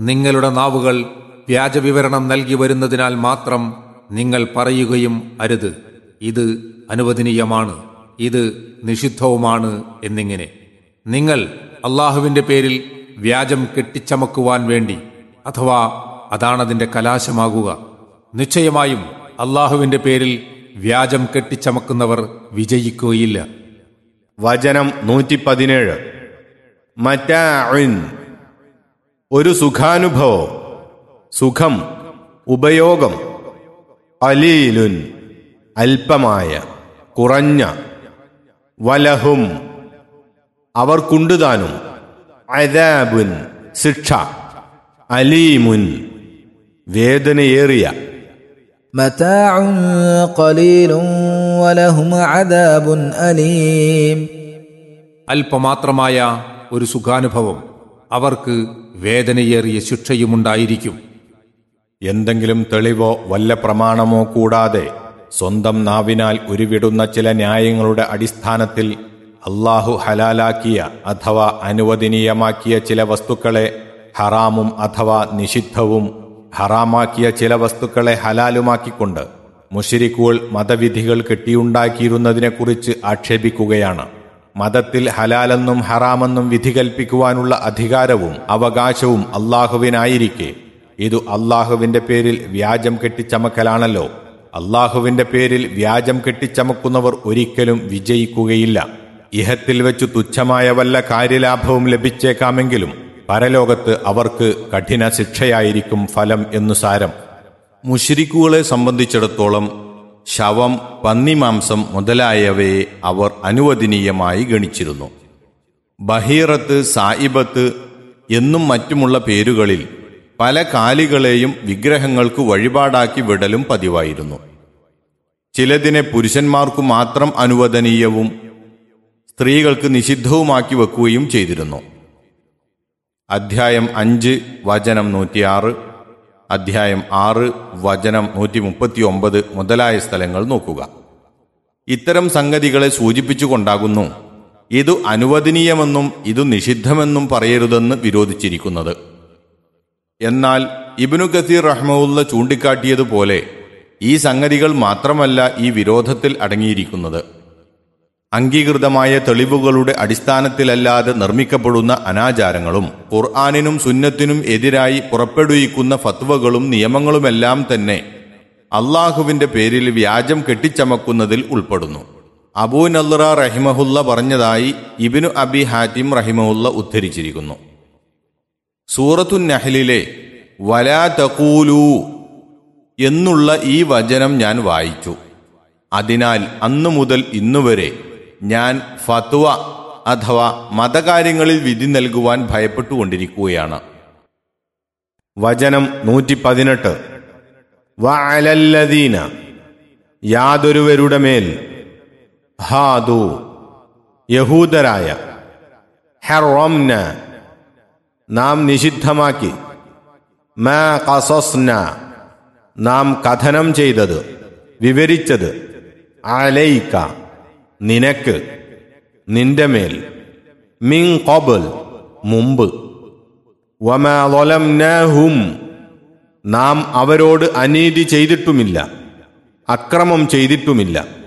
നിങ്ങളുടെ നാവുകൾ വ്യാജവിവരണം നൽകി വരുന്നതിനാൽ മാത്രം നിങ്ങൾ പറയുകയും അരുത് ഇത് അനുവദനീയമാണ് ഇത് നിഷിദ്ധവുമാണ് എന്നിങ്ങനെ നിങ്ങൾ അള്ളാഹുവിന്റെ പേരിൽ വ്യാജം കെട്ടിച്ചമക്കുവാൻ വേണ്ടി അഥവാ അതാണതിന്റെ കലാശമാകുക നിശ്ചയമായും അള്ളാഹുവിന്റെ പേരിൽ വ്യാജം കെട്ടിച്ചമക്കുന്നവർ വിജയിക്കുകയില്ല വചനം നൂറ്റി പതിനേഴ് മറ്റാഉൻ ഒരു സുഖാനുഭവം സുഖം ഉപയോഗം അലീലുൻ അല്പമായ കുറഞ്ഞ വലഹും അവർക്കുണ്ടുതാനും അദാബുൻ ശിക്ഷ അലീമുൻ വേദനയേറിയ متاع قليل ولهم عذاب أليم അല്പമാത്രമായ ഒരു സുഖാനുഭവം അവർക്ക് വേദനയേറിയ ശിക്ഷയുമുണ്ടായിരിക്കും എന്തെങ്കിലും തെളിവോ വല്ല പ്രമാണമോ കൂടാതെ സ്വന്തം നാവിനാൽ ഉരുവിടുന്ന ചില ന്യായങ്ങളുടെ അടിസ്ഥാനത്തിൽ അള്ളാഹു ഹലാലാക്കിയ അഥവാ അനുവദനീയമാക്കിയ ചില വസ്തുക്കളെ ഹറാമും അഥവാ നിഷിദ്ധവും ഹറാമാക്കിയ ചില വസ്തുക്കളെ ഹലാലുമാക്കിക്കൊണ്ട് മുഷിരിക്കുകൾ മതവിധികൾ കെട്ടിയുണ്ടാക്കിയിരുന്നതിനെക്കുറിച്ച് ആക്ഷേപിക്കുകയാണ് മതത്തിൽ ഹലാലെന്നും ഹറാമെന്നും വിധി കൽപ്പിക്കുവാനുള്ള അധികാരവും അവകാശവും അള്ളാഹുവിനായിരിക്കെ ഇതു അള്ളാഹുവിന്റെ പേരിൽ വ്യാജം കെട്ടിച്ചമക്കലാണല്ലോ അള്ളാഹുവിന്റെ പേരിൽ വ്യാജം കെട്ടിച്ചമക്കുന്നവർ ഒരിക്കലും വിജയിക്കുകയില്ല ഇഹത്തിൽ വെച്ചു തുച്ഛമായ വല്ല കാര്യലാഭവും ലഭിച്ചേക്കാമെങ്കിലും പരലോകത്ത് അവർക്ക് കഠിന ശിക്ഷയായിരിക്കും ഫലം എന്നു സാരം മുഷിരിക്കുകളെ സംബന്ധിച്ചിടത്തോളം ശവം പന്നിമാംസം മുതലായവയെ അവർ അനുവദനീയമായി ഗണിച്ചിരുന്നു ബഹീറത്ത് സായിബത്ത് എന്നും മറ്റുമുള്ള പേരുകളിൽ പല കാലികളെയും വിഗ്രഹങ്ങൾക്ക് വഴിപാടാക്കി വിടലും പതിവായിരുന്നു ചിലതിനെ പുരുഷന്മാർക്കു മാത്രം അനുവദനീയവും സ്ത്രീകൾക്ക് നിഷിദ്ധവുമാക്കി വെക്കുകയും ചെയ്തിരുന്നു അധ്യായം അഞ്ച് വചനം നൂറ്റിയാറ് അധ്യായം ആറ് വചനം നൂറ്റി മുപ്പത്തി ഒമ്പത് മുതലായ സ്ഥലങ്ങൾ നോക്കുക ഇത്തരം സംഗതികളെ സൂചിപ്പിച്ചുകൊണ്ടാകുന്നു ഇതു അനുവദനീയമെന്നും ഇതു നിഷിദ്ധമെന്നും പറയരുതെന്ന് വിരോധിച്ചിരിക്കുന്നത് എന്നാൽ ഇബിനു കസീർ റഹ്മുല്ല ചൂണ്ടിക്കാട്ടിയതുപോലെ ഈ സംഗതികൾ മാത്രമല്ല ഈ വിരോധത്തിൽ അടങ്ങിയിരിക്കുന്നത് അംഗീകൃതമായ തെളിവുകളുടെ അടിസ്ഥാനത്തിലല്ലാതെ നിർമ്മിക്കപ്പെടുന്ന അനാചാരങ്ങളും ഖുർആാനിനും സുന്നത്തിനും എതിരായി പുറപ്പെടുവിക്കുന്ന ഫത്വകളും നിയമങ്ങളുമെല്ലാം തന്നെ അള്ളാഹുവിന്റെ പേരിൽ വ്യാജം കെട്ടിച്ചമക്കുന്നതിൽ ഉൾപ്പെടുന്നു അബൂ നല്ലറ റഹിമഹുല്ല പറഞ്ഞതായി ഇബിനു അബി ഹാറ്റിം റഹിമഹുല്ല ഉദ്ധരിച്ചിരിക്കുന്നു സൂറത്തു നഹലിലെ വലാ തകൂലൂ എന്നുള്ള ഈ വചനം ഞാൻ വായിച്ചു അതിനാൽ അന്നു മുതൽ ഇന്നുവരെ ഞാൻ ഫത്വ അഥവാ മതകാര്യങ്ങളിൽ വിധി നൽകുവാൻ ഭയപ്പെട്ടുകൊണ്ടിരിക്കുകയാണ് വചനം നൂറ്റി പതിനെട്ട് വഅലല്ലദീന യാതൊരുവരുടെ മേൽ ഹാദു യഹൂദരായ ഹെറോംന നാം നിഷിദ്ധമാക്കി മാ കസസ്ന നാം കഥനം ചെയ്തത് വിവരിച്ചത് അലൈക്ക നിനക്ക് നിന്റെ മേൽ മിൻ കൊബൽ മുമ്പ് വമാലംനാഹും നാം അവരോട് അനീതി ചെയ്തിട്ടുമില്ല അക്രമം ചെയ്തിട്ടുമില്ല